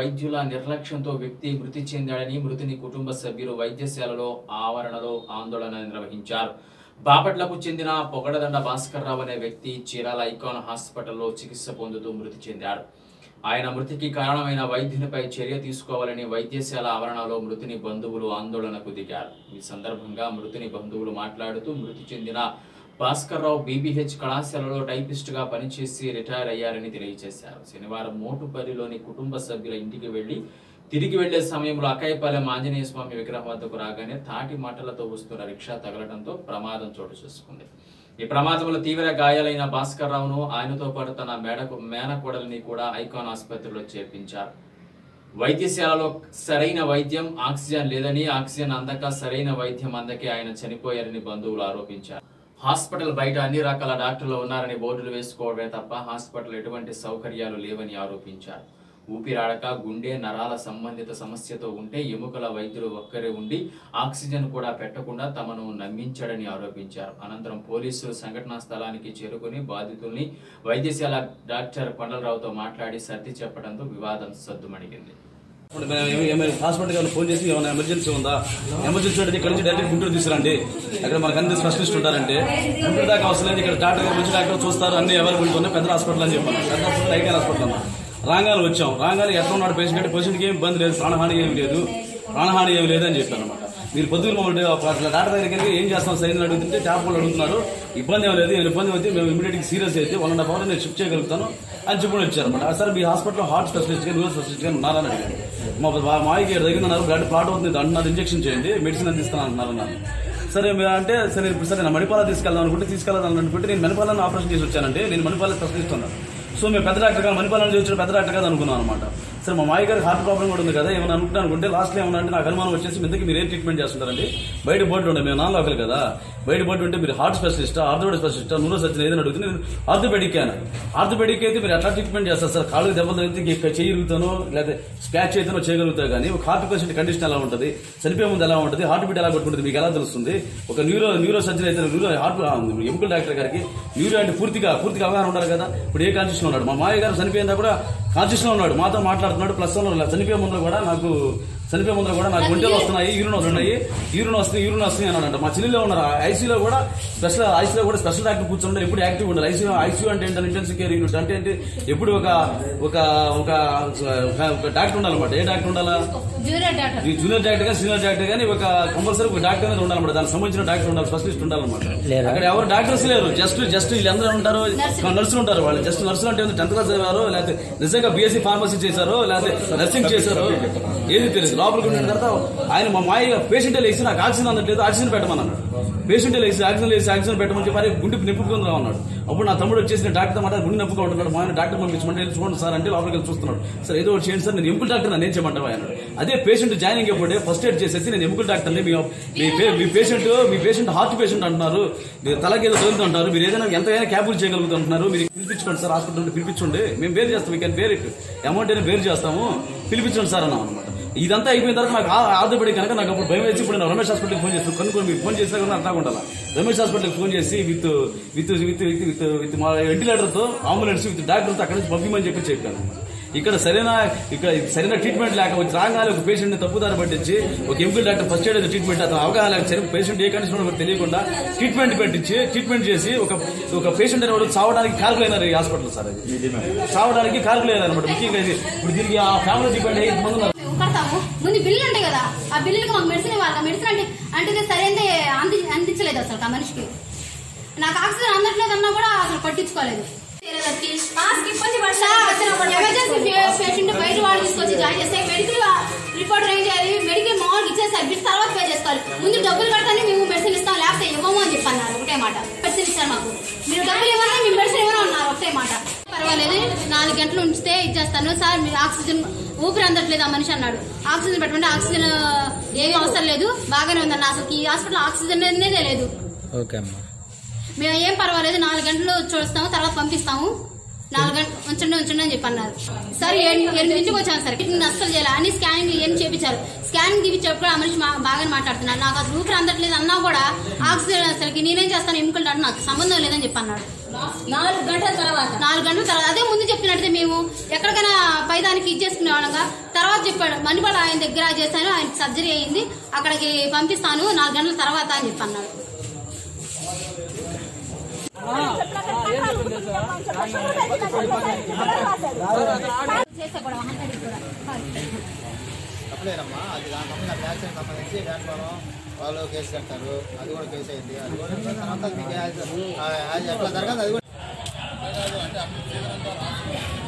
వైద్యుల నిర్లక్ష్యంతో వ్యక్తి మృతి చెందాడని మృతుని కుటుంబ సభ్యులు వైద్యశాలలో ఆవరణలో ఆందోళన నిర్వహించారు బాపట్లకు చెందిన పొగడదండ భాస్కర్ రావు అనే వ్యక్తి చీరాల ఐకాన్ హాస్పిటల్లో చికిత్స పొందుతూ మృతి చెందాడు ఆయన మృతికి కారణమైన వైద్యునిపై చర్య తీసుకోవాలని వైద్యశాల ఆవరణలో మృతుని బంధువులు ఆందోళనకు దిగారు ఈ సందర్భంగా మృతుని బంధువులు మాట్లాడుతూ మృతి చెందిన భాస్కర్ రావు బీబీహెచ్ కళాశాలలో టైపిస్ట్ గా పనిచేసి రిటైర్ అయ్యారని తెలియజేశారు శనివారం మోటుపల్లిలోని కుటుంబ సభ్యుల ఇంటికి వెళ్లి తిరిగి వెళ్లే సమయంలో అకాయపాలెం ఆంజనేయ స్వామి విగ్రహం వద్దకు రాగానే తాటి మంటలతో వస్తున్న రిక్షా తగలడంతో ప్రమాదం చోటు చేసుకుంది ఈ ప్రమాదంలో తీవ్ర గాయాలైన భాస్కర్ రావును ఆయనతో పాటు తన మేడకు మేనకోడలిని కూడా ఐకాన్ ఆసుపత్రిలో చేర్పించారు వైద్యశాలలో సరైన వైద్యం ఆక్సిజన్ లేదని ఆక్సిజన్ అందక సరైన వైద్యం అందకే ఆయన చనిపోయారని బంధువులు ఆరోపించారు హాస్పిటల్ బయట అన్ని రకాల డాక్టర్లు ఉన్నారని బోర్డులు వేసుకోవడమే తప్ప హాస్పిటల్ ఎటువంటి సౌకర్యాలు లేవని ఆరోపించారు ఊపిరాడక గుండె నరాల సంబంధిత సమస్యతో ఉంటే ఎముకల వైద్యులు ఒక్కరే ఉండి ఆక్సిజన్ కూడా పెట్టకుండా తమను నమ్మించాడని ఆరోపించారు అనంతరం పోలీసులు సంఘటనా స్థలానికి చేరుకుని బాధితుల్ని వైద్యశాల డాక్టర్ కొండలరావుతో మాట్లాడి సర్ది చెప్పడంతో వివాదం సద్దుమణిగింది ఇప్పుడు మేము ఏమి- ఏమైనా హాస్పిటల్కి ఏమైనా ఫోన్ చేసి ఏమైనా ఎమర్జెన్సీ ఉందా ఎమర్జెన్సీ అంటే ఇక్కడ నుంచి డైరెక్ట్ గుంటూరు తీసుకురండి అక్కడ మనకు అన్ని స్పెషలిస్ట్ ఉంటారంటే గుంటూరు దాకా అవసరం లేదు ఇక్కడ డాక్టర్ గారు మంచి డాక్టర్ చూస్తారు అన్ని అవైలబుల్ ఉన్నాయి పెద్ద హాస్పిటల్ అని చెప్పాను పెద్ద హాస్పిటల్ ఐకాన్ హాస్పిటల్ అన్న రాగాలు వచ్చాం రాగాలు ఎట్లా ఉన్నాడు పేషెంట్ అంటే పేషెంట్కి ఏం ఇబ్బంది లేదు ప్రాణహాని ఏమి లేదు ప్రాణహాని ఏమి లేదని చెప్పాను అనమాట మీరు పొద్దున్న మమ్మల్ని అట్లా డాక్టర్ దగ్గరికి వెళ్ళి ఏం చేస్తాం సైన్ అడుగుతుంటే ట్యాప్ వాళ్ళు అడుగుతున్నారు ఇబ్బంది ఏం లేదు ఏమైనా ఇబ్బంది అయితే మేము ఇమీడియట్ సీరియస్ అయితే వన్ అండ్ హాఫ్ అవర్ నేను షిఫ్ట్ చేయగలుగుతాను అని చెప్పుకొని వచ్చారన్నమాట సార్ మీ హాస్పిటల్లో హార్ట్ స్పెషలిస్ట్ గా న్యూరో స్పెషలిస్ట్ గా ఉన్నారని అడిగారు మా మా మాయకి దగ్గర ఉన్నారు బ్లడ్ ప్లాట్ అవుతుంది అంటున్నారు ఇంజెక్షన్ చేయండి మెడిసిన్ అందిస్తాను అంటున్నారు అన్నారు సరే మీరు అంటే సరే ఇప్పుడు సరే నా మణిపాల తీసుకెళ్దాం అనుకుంటే తీసుకెళ్దాం అనుకుంటే నేను మణిపాలను ఆపరేషన్ చేసి వచ్చానంటే నేను మణిపాల స్పెషలిస్ట్ ఉన్నాను సో మేము పెద్ద డాక్టర్ గారు మణిపాలను చేసిన పెద్ద డాక్టర్ గారు అనుకున్నాం అనమాట సరే మా మాయ గారికి హార్ట్ ప్రాబ్లం కూడా ఉంది కదా ఏమైనా అనుకుంటాను అనుకుంటే లాస్ట్ ఏమన్నా అంటే నాకు అనుమానం వచ్చేసి ఇంతకీ మీరు ఏం ట్రీట్మెంట్ చేస్తుంటారండి బయట బోర్డు ఉండే మేము నాన్ లోకల్ కదా బయట బోర్డు ఉంటే మీరు heart specialist orthopaedic specialist neuro surgeon ఏదైనా అడిగితే నేను ఆర్థోపెడిక్ అని ఆర్థోపెడిక్ అయితే మీరు ఎట్లా ట్రీట్మెంట్ చేస్తారు సార్ కాళ్ళకి దెబ్బలు తగిలితే ఇంకా చేయగలుగుతానో లేదా స్క్రాచ్ అయితేనో చేయగలుగుతా కానీ ఒక హార్ట్ పేషెంట్ కండిషన్ ఎలా ఉంటుంది చనిపోయే ముందు ఎలా ఉంటుంది హార్ట్ బీట్ ఎలా కొట్టుకుంటుంది మీకు ఎలా తెలుస్తుంది ఒక న్యూరో న్యూరో సర్జన్ అయితే న్యూరో హార్ట్ ఎముకల డాక్టర్ గారికి న్యూరో అంటే పూర్తిగా పూర్తిగా అవగాహన ఉండాలి కదా ఇప్పుడు ఏ కాన్షియస్ ఉన్నాడు మా మాయ గారు చనిపోయిందా కూడా కాన్షియస్ లో ఉన్నాడు మాతో మాట్లాడుతున్నాడు ప్లస్ చనిపోయే ముందు కూడా నాకు చనిపోయే ముందు కూడా నాకు గుంటెలు వస్తున్నాయి యూరిన్ వస్తున్నాయి యూరిన్ వస్తున్నాయి యూరిన్ వస్తున్నాయి అన్నాడంట మా చెల్లిలో ఉన్నారు ఐసీలో కూడా స్పెషల్ ఐసీలో కూడా స్పెషల్ డాక్టర్ కూర్చుంటారు ఎప్పుడు యాక్టివ్ ఉండాలి ఐసీలో ఐసీయూ అంటే ఏంటంటే ఇంటెన్సివ్ కేర్ యూనిట్ అంటే ఏంటి ఎప్పుడు ఒక ఒక ఒక ఒక డాక్టర్ ఉండాలన్నమాట ఏ డాక్టర్ ఉండాలా జూనియర్ డాక్టర్ ఈ జూనియర్ డాక్టర్ గా సీనియర్ డాక్టర్ గానీ ఒక కంపల్సరీ ఒక డాక్టర్ అనేది ఉండాలన్నమాట దానికి సంబంధించిన డాక్టర్ ఉండాలి స్పెషలిస్ట్ ఉండాలన్నమాట అక్కడ ఎవరు డాక్టర్స్ లేరు జస్ట్ జస్ట్ వీళ్ళందరూ ఉంటారు నర్సులు ఉంటారు వాళ్ళు జస్ట్ నర్సులు అంటే టెన్త్ క్లాస్ చదివారు లేకపోతే నిజంగా బీఎస్సీ ఫార్మసీ చేశారు లేకపోతే నర్సింగ్ చేశారు ఏది తెలియదు లోపలికి ఉండిన తర్వాత ఆయన మా మాయ పేషెంట్ లేచి నాకు ఆక్సిజన్ అందట్లేదు ఆక్సిజన్ పెట్టమన్నాడు పేషెంట్ లేచి ఆక్సిజన్ లేచి ఆక్సిజన్ పెట్టమని చెప్పి అరే గుండె నిప్పుకుందా అన్నాడు అప్పుడు నా తమ్ముడు వచ్చేసి నేను డాక్టర్ మాట గుండె నొప్పుగా ఉంటున్నాడు మా ఆయన డాక్టర్ పంపించమంటే వెళ్ళి చూడండి సార్ అంటే లోపలికి వెళ్ళి చూస్తున్నాడు సార్ ఏదో ఒకటి చేయండి సార్ నేను ఎంపుల్ డాక్టర్ నన్ను ఏం చేయమంటావా అన్నాడు అదే పేషెంట్ జాయినింగ్ అప్పుడే ఫస్ట్ ఎయిడ్ చేసేసి నేను ఎముకల డాక్టర్ని మీ మీ పే- మీ పేషెంట్ మీ పేషెంట్ హార్ట్ పేషెంట్ అంటున్నారు మీరు తలకి ఏదో తగులుతూ అంటారు మీరు ఏదైనా ఎంతైనా క్యాబుల్ చేయగలుగుతుంటున్నారు మీరు పిలిపించుకోండి సార్ హాస్పిటల్ నుండి పిలిపించండి మేము వేరు చేస్తాం మీ బేర్ అమౌంట్ అయినా వేరు చేస్తాము పిలిపించండి సార్ అన్నాం అనమాట ఇదంతా అయిపోయిన తర్వాత నాకు ఆర్థోపెడిక్ కనుక నాకు అప్పుడు భయం వేసి ఇప్పుడు నేను రమేష్ హాస్పిటల్కి ఫోన్ చేస్తాను కనుక్కొని మీరు ఫోన్ చేసినా కూడా అర్థం ఉండాలి రమేష్ హాస్పిటల్కి ఫోన్ చేసి with with with with with with మా వెంటిలేటర్తో అంబులెన్స్ విత్ డాక్టర్తో అక్కడి నుంచి పంపించమని చెప్పి చెప్పాను ఇక్కడ సరైన ఇక్కడ సరైన ట్రీట్మెంట్ లేక వచ్చి రాగానే ఒక పేషెంట్ ని తప్పుదారి పట్టించి ఒక MP doctor first aid treatment అతను అవగాహన లేక సరే పేషెంట్ ఏ కండిషన్ ఉన్నదో తెలియకుండా ట్రీట్మెంట్ పెట్టించి ట్రీట్మెంట్ చేసి ఒక ఒక పేషెంట్ అనేవాడు చావడానికి కారకులైనారు ఈ హాస్పిటల్ సార్ అది చావడానికి కారకులైనారు అనమాట ముఖ్యంగా ఇది ఇప్పుడు దీనికి ఆ ఫ్యామిలీ డిపెండ్ అయ్యి ఇంతమంది ఉన్నారు మేము కడతాము ముందు బిల్లులు ఉంటాయి కదా ఆ బిల్లులకు మాకు మెడిసిన్ ఇవ్వాలి ఆ మెడిసిన్ అంటే అంటే ఇది సరైనది అంది అందించలేదు అసలు ఆ మనిషికి నాకు ఆక్సిజన్ అందట్లేదు అన్నా కూడా అసలు పట్టించుకోలేదు ఎమర్జెన్సీ పేషెంట్ బయట వాళ్ళు తీసుకొచ్చి జాయిన్ చేస్తే మెడికల్ రిపోర్ట్ ఏం చేయాలి మెడికల్ మామూలుగా ఇచ్చేసారు బిల్ తర్వాత పే చేసుకోవాలి ముందు డబ్బులు కడతానే మేము మెడిసిన్ ఇస్తాం లేకపోతే ఇవ్వము అని చెప్పన్నారు ఒకటే మాట మెడిసిన్ ఇచ్చారు మాకు మీరు డబ్బులు ఇవ్వని మేము మెడిసిన్ ఇవ్వను అన్నారు ఒకటే మాట పర్వాలేదు నాలుగు గంటలు ఉంచితే ఇచ్చేస్తాను సార్ మీరు ఆక్సిజన్ ఊపిరి అందట్లేదు ఆ మనిషి అన్నాడు ఆక్సిజన్ పెట్టమంటే ఆక్సిజన్ ఏమీ అవసరం లేదు బాగానే ఉందన్న అసలు ఈ హాస్పిటల్ ఆక్సిజన్ అనేదే లేదు ఓకే అమ్మా మేము ఏం పర్వాలేదు నాలుగు గంటలు చూస్తాము తర్వాత పంపిస్తాము నాలుగు గంటలు ఉంచండి ఉంచండి అని చెప్పి అన్నారు సార్ ఏడు ఎనిమిదింటికి వచ్చాను సార్ కిడ్నీ అస్సలు చేయాలి అన్ని స్కానింగ్ ఏం చేపించారు స్కానింగ్ తీపించేప్పుడు కూడా ఆ మనిషి మా- బాగానే మాట్లాడుతున్నారు నాకు అసలు ఊపిరి అందట్లేదు అన్నా కూడా ఆక్సిజన్ అసలుకి నేనేం చేస్తాను ఎముకలు అంటే నాకు సంబంధం లేదని చెప్పి అన్నాడు నాలుగు గంటల తర్వాత నాలుగు గంటల తర్వాత అదే ముందు చెప్పినట్టే మేము ఎక్కడికైనా పైదానికి ఇచ్చేసుకునే వాళ్ళంగా తర్వాత చెప్పాడు మణిపాడు ఆయన దగ్గర చేశాను ఆయన సర్జరీ అయింది అక్కడికి పంపిస్తాను నాలుగు గంటల తర్వాత అని చెప్పి అన్నాడు చేస్తే కూడా వాహనానికి కూడా తప్పలేదమ్మా అది దాని సంబంధించి యాక్సిడెంట్ సంబంధించి వ్యాన్లోనూ వాళ్ళు కేసు కట్టారు అది కూడా కేసు అయింది అది కూడా తర్వాత మీకు యాజ్- ఆ, యాజ్ ఎట్లా జరగదు అది కూడా అంటే అప్పుడు